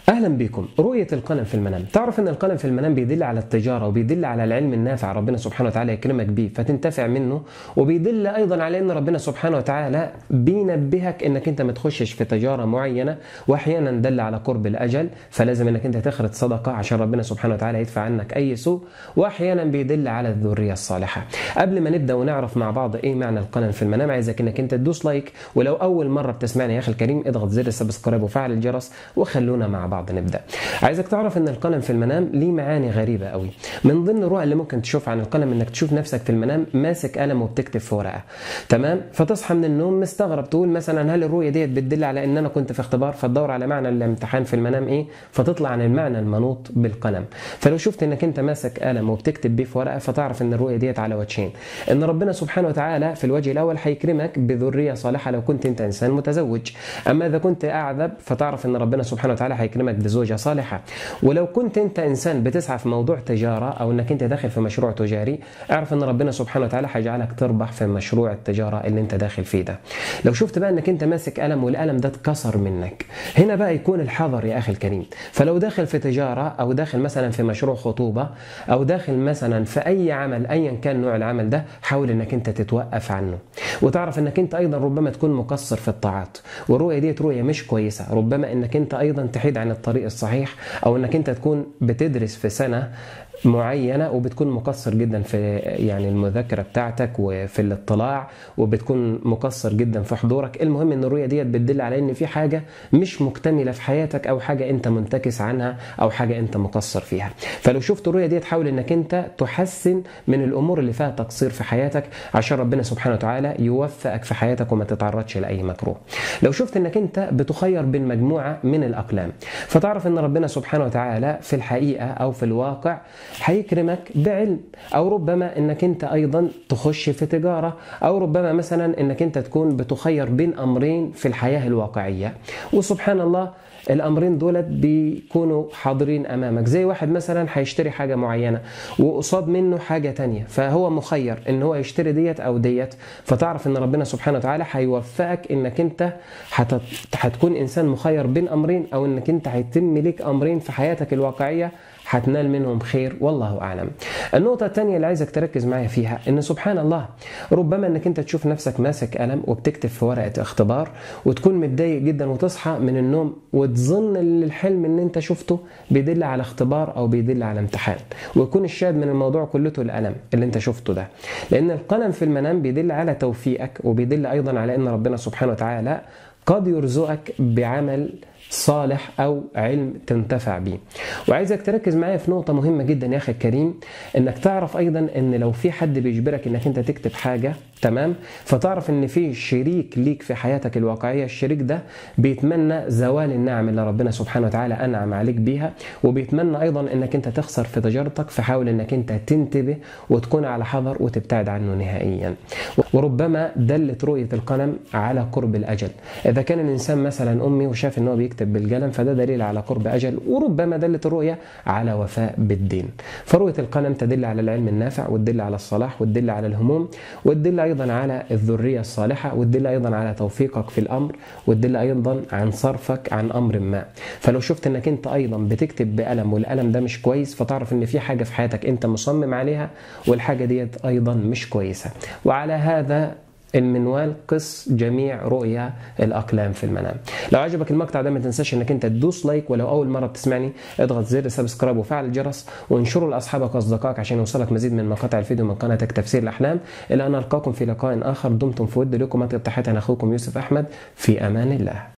اهلا بكم رؤيه القلم في المنام تعرف ان القلم في المنام بيدل على التجاره وبيدل على العلم النافع ربنا سبحانه وتعالى يكرمك بيه فتنتفع منه وبيدل ايضا على ان ربنا سبحانه وتعالى بينبهك انك انت ما تخشش في تجاره معينه واحيانا دل على قرب الاجل فلازم انك انت تخرج صدقه عشان ربنا سبحانه وتعالى يدفع عنك اي سوء واحيانا بيدل على الذريه الصالحه قبل ما نبدا ونعرف مع بعض ايه معنى القلم في المنام عايزك انك انت تدوس لايك ولو اول مره بتسمعني يا اخي الكريم اضغط زر السبسكرايب وفعل الجرس وخلونا مع بعض نبدا عايزك تعرف ان القلم في المنام ليه معاني غريبه قوي من ضمن الرؤى اللي ممكن تشوف عن القلم انك تشوف نفسك في المنام ماسك قلم وبتكتب في ورقه تمام فتصحى من النوم مستغرب تقول مثلا هل الرؤيه ديت بتدل على ان انا كنت في اختبار فتدور على معنى الامتحان في المنام ايه فتطلع عن المعنى المنوط بالقلم فلو شفت انك انت ماسك قلم وبتكتب بيه في ورقه فتعرف ان الرؤيه ديت على وجهين ان ربنا سبحانه وتعالى في الوجه الاول هيكرمك بذريه صالحه لو كنت انت انسان متزوج اما اذا كنت اعذب فتعرف ان ربنا سبحانه وتعالى هيكرمك بزوجه صالحه ولو كنت انت انسان بتسعى في موضوع تجاره او انك انت داخل في مشروع تجاري اعرف ان ربنا سبحانه وتعالى هيجعلك تربح في مشروع التجاره اللي انت داخل فيه ده لو شفت بقى انك انت ماسك قلم والقلم ده اتكسر منك هنا بقى يكون الحذر يا اخي الكريم فلو داخل في تجاره او داخل مثلا في مشروع خطوبه او داخل مثلا في اي عمل ايا كان نوع العمل ده حاول انك انت تتوقف عنه وتعرف انك انت ايضا ربما تكون مقصر في الطاعات والرؤيه ديت رؤيه مش كويسه ربما انك انت ايضا تحيد عن الطريق الصحيح او انك انت تكون بتدرس في سنه معينه وبتكون مقصر جدا في يعني المذاكره بتاعتك وفي الاطلاع وبتكون مقصر جدا في حضورك المهم ان الرؤيه ديت بتدل على ان في حاجه مش مكتمله في حياتك او حاجه انت منتكس عنها او حاجه انت مقصر فيها فلو شفت الرؤيه ديت حاول انك انت تحسن من الامور اللي فيها تقصير في حياتك عشان ربنا سبحانه وتعالى يوفقك في حياتك وما تتعرضش لاي مكروه لو شفت انك انت بتخير بين مجموعه من الاقلام فتعرف ان ربنا سبحانه وتعالى في الحقيقه او في الواقع هيكرمك بعلم او ربما انك انت ايضا تخش في تجاره او ربما مثلا انك انت تكون بتخير بين امرين في الحياه الواقعيه وسبحان الله الامرين دولت بيكونوا حاضرين امامك زي واحد مثلا هيشتري حاجه معينه وقصاد منه حاجه تانية فهو مخير ان هو يشتري ديت او ديت فتعرف ان ربنا سبحانه وتعالى هيوفقك انك انت هتت... هتكون انسان مخير بين امرين او انك انت هيتم ليك امرين في حياتك الواقعيه هتنال منهم خير والله اعلم. النقطة الثانية اللي عايزك تركز معايا فيها ان سبحان الله ربما انك انت تشوف نفسك ماسك قلم وبتكتب في ورقة اختبار وتكون متضايق جدا وتصحى من النوم وتظن ان الحلم اللي انت شفته بيدل على اختبار او بيدل على امتحان ويكون الشاهد من الموضوع كلته القلم اللي انت شفته ده. لان القلم في المنام بيدل على توفيقك وبيدل ايضا على ان ربنا سبحانه وتعالى قد يرزقك بعمل صالح او علم تنتفع به وعايزك تركز معايا في نقطه مهمه جدا يا اخي الكريم انك تعرف ايضا ان لو في حد بيجبرك انك انت تكتب حاجه تمام فتعرف ان في شريك ليك في حياتك الواقعيه الشريك ده بيتمنى زوال النعم اللي ربنا سبحانه وتعالى انعم عليك بيها وبيتمنى ايضا انك انت تخسر في تجارتك فحاول انك انت تنتبه وتكون على حذر وتبتعد عنه نهائيا وربما دلت رؤيه القلم على قرب الاجل اذا كان الانسان مثلا امي وشاف ان هو بيكتب بالقلم فده دليل على قرب اجل وربما دلت الرؤيه على وفاء بالدين فرؤيه القلم تدل على العلم النافع وتدل على الصلاح وتدل على الهموم وتدل ايضا على الذريه الصالحه وتدل ايضا على توفيقك في الامر وتدل ايضا عن صرفك عن امر ما فلو شفت انك انت ايضا بتكتب بقلم والقلم ده مش كويس فتعرف ان في حاجه في حياتك انت مصمم عليها والحاجه ديت ايضا مش كويسه وعلى هذا المنوال قس جميع رؤيا الاقلام في المنام لو عجبك المقطع ده ما تنساش انك انت تدوس لايك ولو اول مره بتسمعني اضغط زر سبسكرايب وفعل الجرس وانشره لاصحابك واصدقائك عشان يوصلك مزيد من مقاطع الفيديو من قناتك تفسير الاحلام الى ان القاكم في لقاء اخر دمتم في ود لكم تحياتي اخوكم يوسف احمد في امان الله